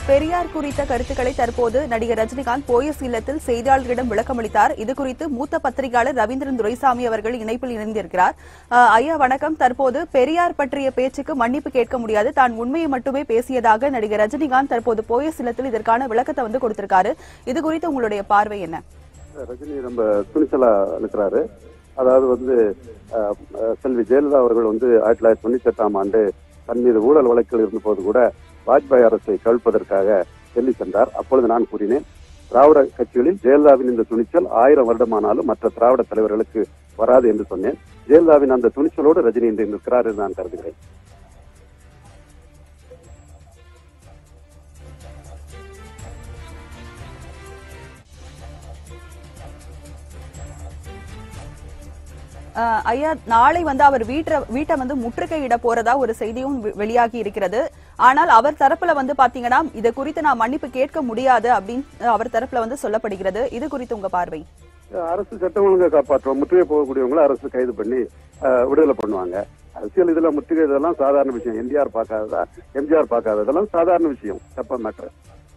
பெரியார் குறித்த கருத்துக்களை தற்போது நடிகர் ரஜினிகாந்த் போயஸ் இல்லத்தில் செய்தியாளர்களிடம் விளக்கமளித்தார் இது குறித்து மூத்த பத்திரிகையாளர் ரவீந்திரன் துரைசாமி அவர்கள் இணைப்பில் இணைந்திருக்கிறார் அஹ், ஐயா வணக்கம் தற்போது பெரியார் பற்றிய பேச்சுக்கு மன்னிப்பு கேட்க முடியாது தான் உண்மையை மட்டுமே பேசியதாக நடிகர் ரஜினிகாந்த் தற்போது போயஸ் இல்லத்தில் இதற்கான விளக்கத்தை வந்து கொடுத்திருக்காரு இது குறித்து உங்களுடைய பார்வை என்ன ரஜினி ரொம்ப துணிச்சலா இருக்கிறாரு அதாவது வந்து அஹ், அஹ், செல்வி ஜெயலலிதா அவர்கள் வந்து ஆயிரத்தி தொள்ளாயிரத்தி தொண்ணூத்தி எட்டாம் ஆண்டு தன் மீது ஊழல் வழக்கில் இருந்தபோது கூட வாஜ்பாய் அரசை கவிழ்ப்பதற்காக டெல்லி சென்றார் அப்பொழுது நான் கூறினேன் திராவிட கட்சிகளில் ஜெயலலிதாவின் இந்த துணிச்சல் ஆயிரம் வருடமானாலும் மற்ற திராவிட தலைவர்களுக்கு வராது என்று சொன்னேன் ஜெயலலிதாவின் அந்த துணிச்சலோடு ரஜினி இன்று நிற்கிறார் என்று நான் கருதுகிறேன் அஹ், ஐயா நாளை வந்து அவர் வீட்டை வீட்டை வந்து முற்றுகையிட போறதா ஒரு செய்தியும் வெ- வெளியாகி இருக்கிறது ஆனால் அவர் தரப்புல வந்து பாத்தீங்கன்னா இது குறித்து நான் மன்னிப்பு கேட்க முடியாது அப்படின்னு அவர் தரப்புல வந்து சொல்லப்படுகிறது இது குறித்து உங்க பார்வை அரசு சட்டம் ஒழுங்கை காப்பாற்றுவோம் முற்றுகை போகக்கூடியவங்களை அரசு கைது பண்ணி அஹ், விடுதலை பண்ணுவாங்க அரசியல் இதுல முற்றுகை இதெல்லாம் சாதாரண விஷயம் எம்ஜிஆர் பார்க்காததா எம்ஜிஆர் பார்க்காததெல்லாம் சாதாரண விஷயம் தப்ப மேட்டர்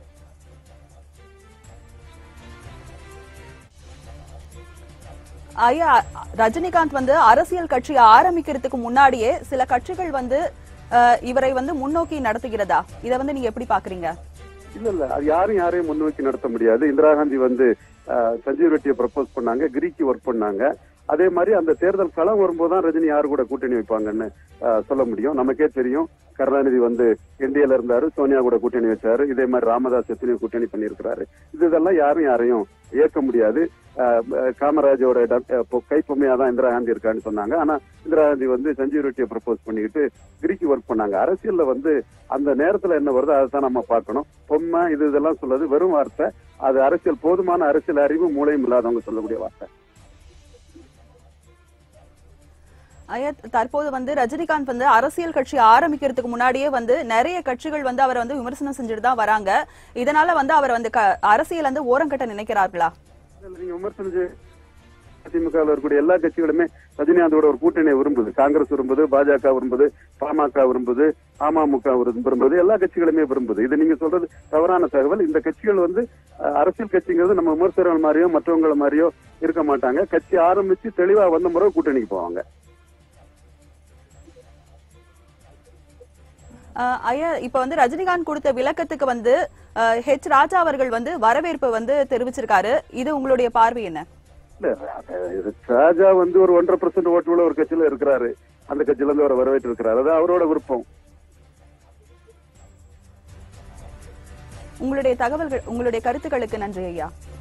ஐயா ரஜினிகாந்த் வந்து அரசியல் கட்சி ஆரம்பிக்கிறதுக்கு முன்னாடியே சில கட்சிகள் வந்து அஹ், இவரை வந்து முன்னோக்கி நடத்துகிறதா இத வந்து நீங்க எப்படி பாக்குறீங்க இல்ல இல்ல அது யாரும் யாரையும் முன்னோக்கி நடத்த முடியாது இந்திரா காந்தி வந்து அஹ், சஞ்சீவ் ரெட்டியை ப்ரப்போஸ் பண்ணாங்க கிரிக்கு ஒர்க் பண்ணாங்க அதே மாதிரி அந்த தேர்தல் களம் வரும்போது தான் ரஜினி யாரு கூட கூட்டணி வைப்பாங்கன்னு அஹ், சொல்ல முடியும் நமக்கே தெரியும் கருணாநிதி வந்து என்டிஏல இருந்தாரு சோனியா கூட கூட்டணி வச்சாரு இதே மாதிரி ராமதாஸ் எத்தனையோ கூட்டணி பண்ணியிருக்கிறாரு இது இதெல்லாம் யாரும் யாரையும் ஏற்க முடியாது அஹ், அஹ், காமராஜோட ட- அஹ், பொ- கைப்பொம்மையா தான் இந்திரா காந்தி இருக்கான்னு சொன்னாங்க ஆனா இந்திரா காந்தி வந்து சஞ்சீவ் ரெட்டியை ப்ரப்போஸ் பண்ணிக்கிட்டு கிரிக்கு ஒர்க் பண்ணாங்க அரசியல்ல வந்து அந்த நேரத்துல என்ன வருதோ அதை தான் நம்ம பார்க்கணும் பொம்மை இது இதெல்லாம் சொல்றது வெறும் வார்த்தை அது அரசியல் போதுமான அரசியல் அறிவு மூளையும் இல்லாதவங்க சொல்லக்கூடிய வார்த்தை ஐயா தற்போது வந்து ரஜினிகாந்த் வந்து அரசியல் கட்சி ஆரம்பிக்கிறதுக்கு முன்னாடியே வந்து நிறைய கட்சிகள் வந்து அவரை வந்து விமர்சனம் செஞ்சுட்டு தான் வராங்க இதனால வந்து அவர் வந்து க- அரசியல் வந்து ஓரங்கட்ட நினைக்கிறார்களா இதுல நீங்க விமர்சனம் செய்ய அதிமுக ல இருக்கக்கூடிய எல்லா கட்சிகளுமே ரஜினிகாந்தோட ஒரு கூட்டணியை விரும்புது காங்கிரஸ் விரும்புது பாஜக விரும்புது பாமக விரும்புது அமமுக விரும்புது எல்லா கட்சிகளுமே விரும்புது இது நீங்க சொல்றது தவறான தகவல் இந்த கட்சிகள் வந்து அஹ், அரசியல் கட்சிங்கிறது நம்ம விமர்சகர்கள் மாதிரியோ மற்றவங்கள மாதிரியோ இருக்க மாட்டாங்க கட்சி ஆரம்பிச்சு தெளிவா வந்த முறை கூட்டணிக்கு போவாங்க அஹ் ஐயா இப்ப வந்து ரஜினிகாந்த் கொடுத்த விளக்கத்துக்கு வந்து அஹ், ஹெச் ராஜா அவர்கள் வந்து வரவேற்பு வந்து தெரிவிச்சிருக்காரு இது உங்களுடைய பார்வை என்ன இல்ல அது ராஜா வந்து ஒரு ஒன்றரை பர்சன்ட் ஓட்டுள்ள ஒரு கட்சியில இருக்கிறாரு அந்த கட்சியில இருந்து அவரை வரவேற்று இருக்கிறாரு அது அவரோட விருப்பம் உங்களுடைய தகவல்கள் உங்களுடைய கருத்துக்களுக்கு நன்றி ஐயா